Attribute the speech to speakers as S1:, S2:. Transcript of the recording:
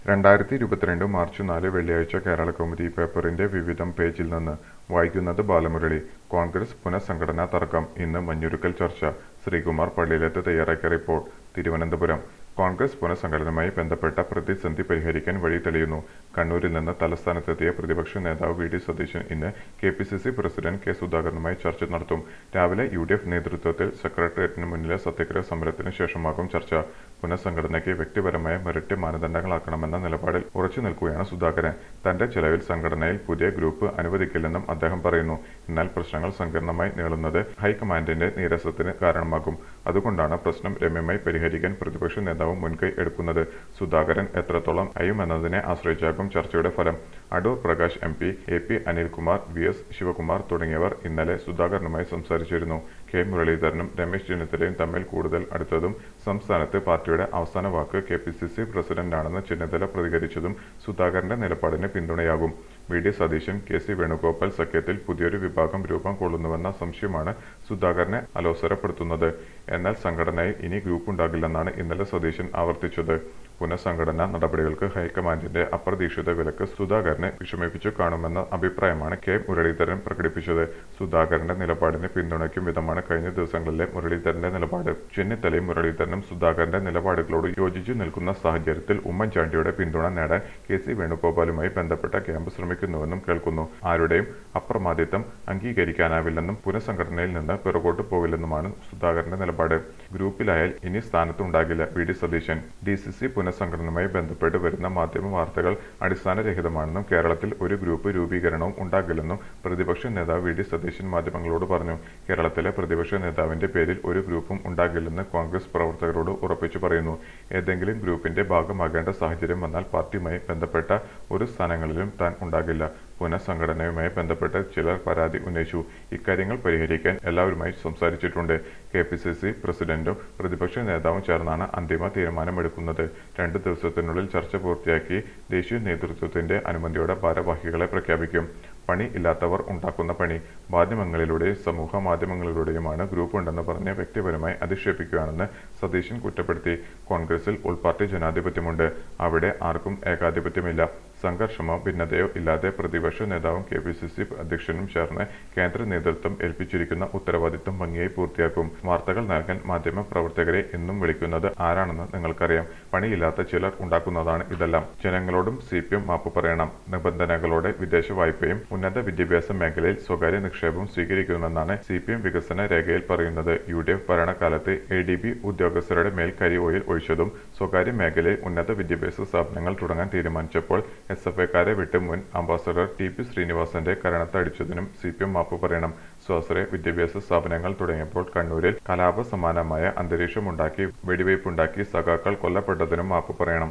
S1: രണ്ടായിരത്തി ഇരുപത്തിരണ്ട് മാർച്ച് നാല് വെള്ളിയാഴ്ച കേരളകൗമുദി പേപ്പറിന്റെ വിവിധം പേജിൽ നിന്ന് വായിക്കുന്നത് ബാലമുരളി കോൺഗ്രസ് പുനഃസംഘടനാ തർക്കം ഇന്ന് മഞ്ഞുരുക്കൽ ചർച്ച ശ്രീകുമാർ പള്ളിയിലെത്ത് തയ്യാറാക്കിയ റിപ്പോർട്ട് തിരുവനന്തപുരം കോൺഗ്രസ് പുനഃസംഘടനയുമായി ബന്ധപ്പെട്ട പ്രതിസന്ധി പരിഹരിക്കാൻ വഴി തെളിയുന്നു കണ്ണൂരിൽ നിന്ന് തലസ്ഥാനത്തെത്തിയ പ്രതിപക്ഷ നേതാവ് വി ഡി സതീശൻ ഇന്ന് K P C C president K സുധാകരനുമായി ചർച്ച നടത്തും രാവിലെ യു ഡി എഫ് നേതൃത്വത്തിൽ സെക്രട്ടേറിയറ്റിന് മുന്നിലെ സത്യഗ്രഹ സമരത്തിന് ശേഷമാകും ചർച്ച പുനഃസംഘടനയ്ക്ക് വ്യക്തിപരമായ മെറിറ്റ് മാനദണ്ഡങ്ങളാക്കണമെന്ന നിലപാടിൽ ഉറച്ചു നിൽക്കുകയാണ് സുധാകരൻ തന്റെ ചെലവിൽ സംഘടനയിൽ പുതിയ ഗ്രൂപ്പ് അനുവദിക്കില്ലെന്നും അദ്ദേഹം പറയുന്നു എന്നാൽ പ്രശ്നങ്ങൾ സങ്കീർണമായി നീളുന്നത് ഹൈക്കമാൻഡിന്റെ നീരസത്തിന് കാരണമാകും അതുകൊണ്ടാണ് പ്രശ്നം രമ്യമായി പരിഹരിക്കാൻ പ്രതിപക്ഷ നേതാവ് മുൻകൈ എടുക്കുന്നത് സുധാകരൻ എത്രത്തോളം അയുമെന്നതിനെ ആശ്രയിച്ചാകും ചർച്ചയുടെ ഫലം Adoor Prakash M P A P Anilkumar V S Sivakumar തുടങ്ങിയവർ ഇന്നലെ സുധാകരനുമായി സംസാരിച്ചിരുന്നു കെ മുരളീധരനും രമേശ് ചെന്നിത്തലയും തമ്മിൽ കൂടുതൽ അടുത്തതും സംസ്ഥാനത്ത് പാർട്ടിയുടെ അവസാന വാക്ക് കെ പി സി സി പ്രസിഡന്റാണെന്ന് ചെന്നിത്തല പ്രതികരിച്ചതും സുധാകരന്റെ നിലപാടിന് പിന്തുണയാകും V D Satheesan K C Venugopal സഖ്യത്തിൽ പുതിയൊരു വിഭാഗം രൂപം കൊള്ളുന്നുവെന്ന സംശയമാണ് സുധാകരനെ അലോസരപ്പെടുത്തുന്നത് എന്നാൽ സംഘടനയിൽ ഇനി ഗ്രൂപ്പ് ഉണ്ടാകില്ലെന്നാണ് ഇന്നലെ സതീശൻ ആവർത്തിച്ചത് പുനഃസംഘടനാ നടപടികൾക്ക് ഹൈക്കമാൻഡിന്റെ അപ്രതീക്ഷിത വിലക്ക് സുധാകരനെ വിഷമിപ്പിച്ചു കാണുമെന്ന അഭിപ്രായമാണ് കെ മുരളീധരൻ പ്രകടിപ്പിച്ചത് സുധാകരന്റെ നിലപാടിനെ പിന്തുണയ്ക്കും വിധമാണ് കഴിഞ്ഞ ദിവസങ്ങളിലെ മുരളീധരന്റെ നിലപാട് ചെന്നിത്തലയും മുരളീധരനും സുധാകരന്റെ നിലപാടുകളോട് യോജിച്ചു നിൽക്കുന്ന സാഹചര്യത്തിൽ ഉമ്മൻചാണ്ടിയുടെ പിന്തുണ നേടാൻ കെ സി വേണുഗോപാലുമായി ബന്ധപ്പെട്ട ക്യാമ്പ് ശ്രമിക്കുന്നുവെന്നും കേൾക്കുന്നു ആരുടെയും അപ്രമാദിത്വം അംഗീകരിക്കാനാവില്ലെന്നും പുനഃസംഘടനയിൽ നിന്ന് പിറകോട്ട് പോകില്ലെന്നുമാണ് സുധാകരന്റെ നിലപാട് ഗ്രൂപ്പിലായാൽ ഇനി സ്ഥാനത്തുണ്ടാകില്ല V D Satheesan D C C പുനഃസംഘടനയുമായി ബന്ധപ്പെട്ട് വരുന്ന മാധ്യമ വാർത്തകൾ അടിസ്ഥാനരഹിതമാണെന്നും കേരളത്തിൽ ഒരു ഗ്രൂപ്പ് രൂപീകരണവും ഉണ്ടാകില്ലെന്നും പ്രതിപക്ഷ നേതാവ് വി ഡി സതീശൻ മാധ്യമങ്ങളോട് പറഞ്ഞു കേരളത്തിലെ പ്രതിപക്ഷ നേതാവിന്റെ പേരിൽ ഒരു ഗ്രൂപ്പും ഉണ്ടാകില്ലെന്ന് കോൺഗ്രസ് പ്രവർത്തകരോട് ഉറപ്പിച്ചു പറയുന്നു ഏതെങ്കിലും ഗ്രൂപ്പിന്റെ ഭാഗമാകേണ്ട സാഹചര്യം വന്നാൽ പാർട്ടിയുമായി ബന്ധപ്പെട്ട ഒരു സ്ഥാനങ്ങളിലും താൻ ഉണ്ടാകില്ല പുനഃസംഘടനയുമായി ബന്ധപ്പെട്ട് ചിലർ പരാതി ഉന്നയിച്ചു ഇക്കാര്യങ്ങൾ പരിഹരിക്കാൻ എല്ലാവരുമായി സംസാരിച്ചിട്ടുണ്ട് കെ പി സി സി പ്രസിഡന്റും പ്രതിപക്ഷ നേതാവും ചേർന്നാണ് അന്തിമ തീരുമാനമെടുക്കുന്നത് രണ്ടു ദിവസത്തിനുള്ളിൽ ചർച്ച പൂർത്തിയാക്കി ദേശീയ നേതൃത്വത്തിന്റെ അനുമതിയോടെ ഭാരവാഹികളെ പ്രഖ്യാപിക്കും പണി ഇല്ലാത്തവർ ഉണ്ടാക്കുന്ന പണി മാധ്യമങ്ങളിലൂടെയും സമൂഹ മാധ്യമങ്ങളിലൂടെയുമാണ് ഗ്രൂപ്പ് ഉണ്ടെന്ന് പറഞ്ഞ് വ്യക്തിപരമായി അധിക്ഷേപിക്കുകയാണെന്ന് സതീശൻ കുറ്റപ്പെടുത്തി കോൺഗ്രസിൽ ഉൾപാർട്ടി ജനാധിപത്യമുണ്ട് അവിടെ ആർക്കും ഏകാധിപത്യമില്ല സംഘർഷമോ ഭിന്നതയോ ഇല്ലാതെ പ്രതിപക്ഷ നേതാവും കെ പി സി സി അധ്യക്ഷനും ചേർന്ന് കേന്ദ്ര നേതൃത്വം ഏൽപ്പിച്ചിരിക്കുന്ന ഉത്തരവാദിത്തം ഭംഗിയായി പൂർത്തിയാക്കും വാർത്തകൾ നൽകാൻ മാധ്യമ പ്രവർത്തകരെ എന്നും വിളിക്കുന്നത് ആരാണെന്ന് നിങ്ങൾക്കറിയാം പണിയില്ലാത്ത ചിലർ ഉണ്ടാക്കുന്നതാണ് ഇതെല്ലാം ജനങ്ങളോടും സി പി എം മാപ്പ് പറയണം നിബന്ധനകളോടെ വിദേശ വായ്പയും ഉന്നത വിദ്യാഭ്യാസ മേഖലയിൽ സ്വകാര്യ നിക്ഷേപവും സ്വീകരിക്കുമെന്നാണ് സി പി എം വികസന രേഖയിൽ പറയുന്നത് യു ഡി എഫ് ഭരണകാലത്ത് എ ഡി ബി ഉദ്യോഗസ്ഥരുടെ മേൽ കരി ഓയിൽ ഒഴിച്ചതും സ്വകാര്യ മേഖലയിൽ ഉന്നത വിദ്യാഭ്യാസ സ്ഥാപനങ്ങൾ തുടങ്ങാൻ തീരുമാനിച്ചപ്പോൾ എസ് എഫ് ഐക്കാരെ വിട്ട് മുൻ അംബാസഡർ ടി പി ശ്രീനിവാസന്റെ കരണത്തടിച്ചതിനും സി പി എം മാപ്പ് പറയണം സ്വാശ്രയ വിദ്യാഭ്യാസ സ്ഥാപനങ്ങൾ തുടങ്ങിയപ്പോൾ കണ്ണൂരിൽ കലാപ സമാനമായ അന്തരീക്ഷമുണ്ടാക്കി വെടിവയ്പുണ്ടാക്കി സഖാക്കൾ കൊല്ലപ്പെട്ടതിനും മാപ്പ് പറയണം